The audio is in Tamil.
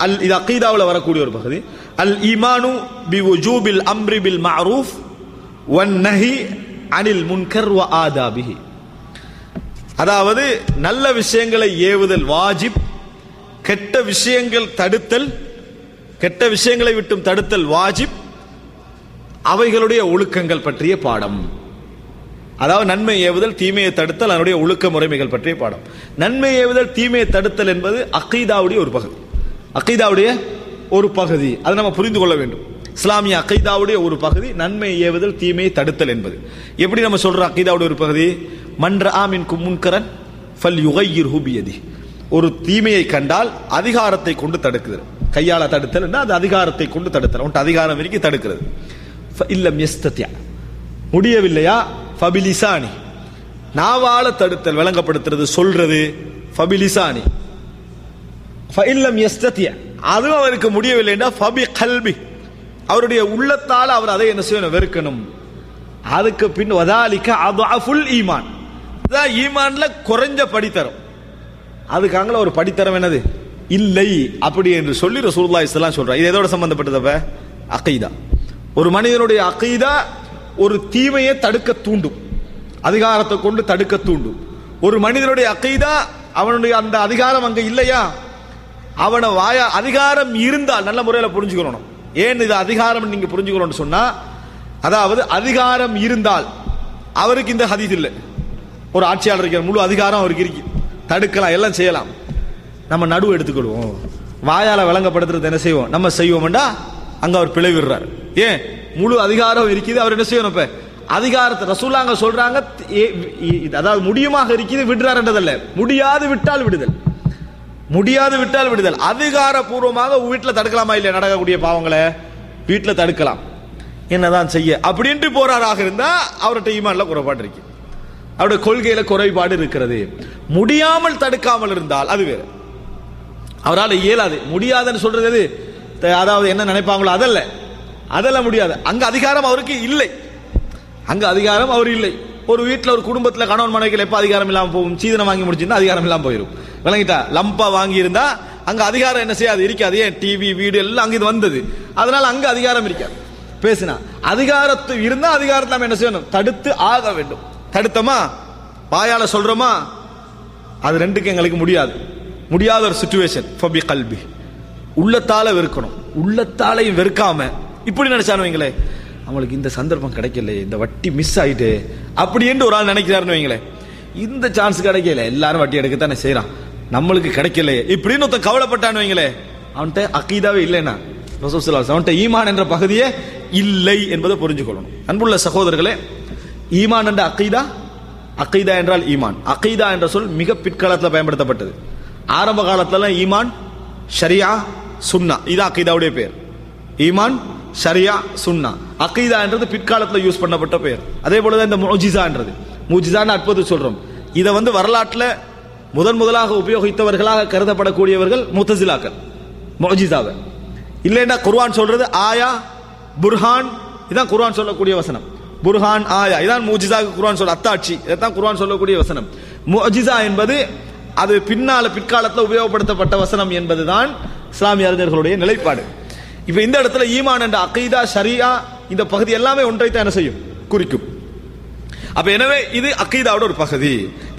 அல் இது அகீதாவில் வரக்கூடிய ஒரு பகுதி அல் ஈமானு பி உஜூபில் அம்ரி பில் மஅரூஃப் வன் நஹி அனில் முன்கர் வ ஆதாபிஹி அதாவது நல்ல விஷயங்களை ஏவுதல் வாஜிப் கெட்ட விஷயங்கள் தடுத்தல் கெட்ட விஷயங்களை விட்டும் தடுத்தல் வாஜிப் அவைகளுடைய ஒழுக்கங்கள் பற்றிய பாடம் அதாவது நன்மை ஏவுதல் தீமையை தடுத்தல் அதனுடைய ஒழுக்க முறைமைகள் பற்றிய பாடம் நன்மை ஏவுதல் தீமையை தடுத்தல் என்பது அகீதாவுடைய ஒரு பகுதி அகீதாவுடைய ஒரு பகுதி அதை நம்ம புரிந்து கொள்ள வேண்டும் இஸ்லாமிய அகீதாவுடைய ஒரு பகுதி நன்மை ஏவுதல் தீமையை தடுத்தல் என்பது எப்படி நம்ம சொல்றோம் அகீதாவுடைய ஒரு பகுதி மன்ற ஆமின் முன்கரன் ஃபல் யுகையிர் ஹுபியதி ஒரு தீமையை கண்டால் அதிகாரத்தை கொண்டு தடுக்குது கையால தடுத்தல் அது அதிகாரத்தை கொண்டு தடுத்தல் உன்ட்டு அதிகாரம் வரைக்கும் தடுக்கிறது இல்லம் எஸ்தத்யா முடியவில்லையா ஃபபிலிசானி நாவால தடுத்தல் விளங்கப்படுத்துறது சொல்றது ஃபபிலிசானி ஃபஇல்லம் யஸ்தத்திய அதுவும் அவருக்கு முடியவில்லைன்னா ஃபபி கல்பி அவருடைய உள்ளத்தால் அவர் அதை என்ன செய்யணும் வெறுக்கணும் அதுக்கு பின் வதாலிக்க அஃபுல் ஈமான் இதான் ஈமான்ல குறைஞ்ச படித்தரம் அதுக்காங்கள ஒரு படித்தரம் என்னது இல்லை அப்படி என்று சொல்லி ரசூலுல்லாஹி ஸல்லல்லாஹு சொல்றார் இது எதோட சம்பந்தப்பட்டதப்ப அகீதா ஒரு மனிதனுடைய அகீதா ஒரு தீமையை தடுக்க தூண்டும் அதிகாரத்தை கொண்டு தடுக்க தூண்டும் ஒரு மனிதனுடைய அகைதா அவனுடைய அந்த அதிகாரம் அங்க இல்லையா அவனை வாய அதிகாரம் இருந்தால் நல்ல முறையில் புரிஞ்சுக்கணும் ஏன் இது அதிகாரம் நீங்க புரிஞ்சுக்கணும்னு சொன்னா அதாவது அதிகாரம் இருந்தால் அவருக்கு இந்த ஹதீஸ் இல்லை ஒரு ஆட்சியாளர் இருக்கிற முழு அதிகாரம் அவருக்கு இருக்கு தடுக்கலாம் எல்லாம் செய்யலாம் நம்ம நடுவு எடுத்துக்கிடுவோம் வாயால விளங்கப்படுத்துறது என்ன செய்வோம் நம்ம செய்வோம்டா அங்க அவர் பிழை விடுறார் ஏன் முழு அதிகாரம் இருக்குது அவர் என்ன செய்யணும் இப்ப அதிகாரத்தை ரசூலாங்க சொல்றாங்க ஏ- இ- அதாவது முடியுமாக இருக்குது விடுறாருன்றதல்ல முடியாது விட்டால் விடுதல் முடியாது விட்டால் விடுதல் அதிகாரப்பூர்வமாக வீட்டில் தடுக்கலாமா இல்லையா நடக்கக்கூடிய பாவங்களை வீட்டில் தடுக்கலாம் என்னதான் செய்ய அப்படின்ட்டு போறாராக இருந்தா அவர்கிட்ட ஈமான்ல குறைபாடு இருக்கு அவருடைய கொள்கையில குறைபாடு இருக்கிறது முடியாமல் தடுக்காமல் இருந்தால் அது வேற அவரால் இயலாது முடியாதுன்னு சொல்றது எது த- அதாவது என்ன நினைப்பாங்களோ அதல்ல அதெல்லாம் முடியாது அங்க அதிகாரம் அவருக்கு இல்லை அங்க அதிகாரம் அவர் இல்லை ஒரு வீட்டில் ஒரு குடும்பத்தில் கணவன் மனைவிகள் எப்போ அதிகாரம் இல்லாம போகும் சீதனம் வாங்கி முடிச்சிருந்தா அதிகாரம் இல்லாம போயிடும் விளங்கிட்டா லம்பா வாங்கி இருந்தா அங்க அதிகாரம் என்ன செய்யாது இருக்காது ஏன் டிவி வீடு எல்லாம் அங்க இது வந்தது அதனால அங்க அதிகாரம் இருக்காது பேசினா அதிகாரத்து இருந்தா அதிகாரத்தை நாம என்ன செய்யணும் தடுத்து ஆக வேண்டும் தடுத்தமா வாயால சொல்றோமா அது ரெண்டுக்கு எங்களுக்கு முடியாது முடியாத ஒரு சுச்சுவேஷன் ஃபபி கல்பி உள்ளத்தால வெறுக்கணும் உள்ளத்தாலையும் வெறுக்காம இப்படி நினைச்சானு வைங்களே அவங்களுக்கு இந்த சந்தர்ப்பம் கிடைக்கல இந்த வட்டி மிஸ் ஆயிட்டு அப்படி என்று ஒரு ஆள் நினைக்கிறாருன்னு வைங்களேன் இந்த சான்ஸ் கிடைக்கல எல்லாரும் வட்டி எடுக்கத்தானே செய்றான் நம்மளுக்கு கிடைக்கல இப்படின்னு ஒருத்தன் கவலைப்பட்டான்னு வைங்களே அவன்கிட்ட அக்கீதாவே இல்லைன்னா ரசூல் ஸல்லல்லாஹு அலைஹி அவன்கிட்ட ஈமான் என்ற பகுதியே இல்லை என்பதை புரிஞ்சுக்கொள்ளணும் அன்புள்ள சகோதரர்களே ஈமான் என்ற அக்கீதா அக்கீதா என்றால் ஈமான் அக்கீதா என்ற சொல் மிக பிற்காலத்தில் பயன்படுத்தப்பட்டது ஆரம்ப காலத்துல ஈமான் ஷரியா சுன்னா இது அக்கீதாவுடைய பேர் ஈமான் ஷரியா சுன்னா அக்கீதா என்றது பிற்காலத்தில் யூஸ் பண்ணப்பட்ட பெயர் அதே போலதான் இந்த முஜிசான்றது முஜிசான்னு அற்புதம் சொல்றோம் இதை வந்து வரலாற்றில் முதன் முதலாக உபயோகித்தவர்களாக கருதப்படக்கூடியவர்கள் முத்தசிலாக்கள் முஜிசாவை இல்லைன்னா குர்ஆன் சொல்றது ஆயா புர்ஹான் இதான் குர்ஆன் சொல்லக்கூடிய வசனம் புர்ஹான் ஆயா இதான் மூஜிசாக்கு குர்ஆன் சொல்ல அத்தாட்சி இதான் குர்ஆன் சொல்லக்கூடிய வசனம் முஜிசா என்பது அது பின்னால பிற்காலத்தில் உபயோகப்படுத்தப்பட்ட வசனம் என்பதுதான் இஸ்லாமிய அறிஞர்களுடைய நிலைப்பாடு இப்ப இந்த இடத்துல ஈமான் என்ற அகீதா ஷரியா இந்த பகுதி எல்லாமே ஒன்றைத்தான் என்ன செய்யும் குறிக்கும் அப்ப எனவே இது அக்கீதாவோட ஒரு பகுதி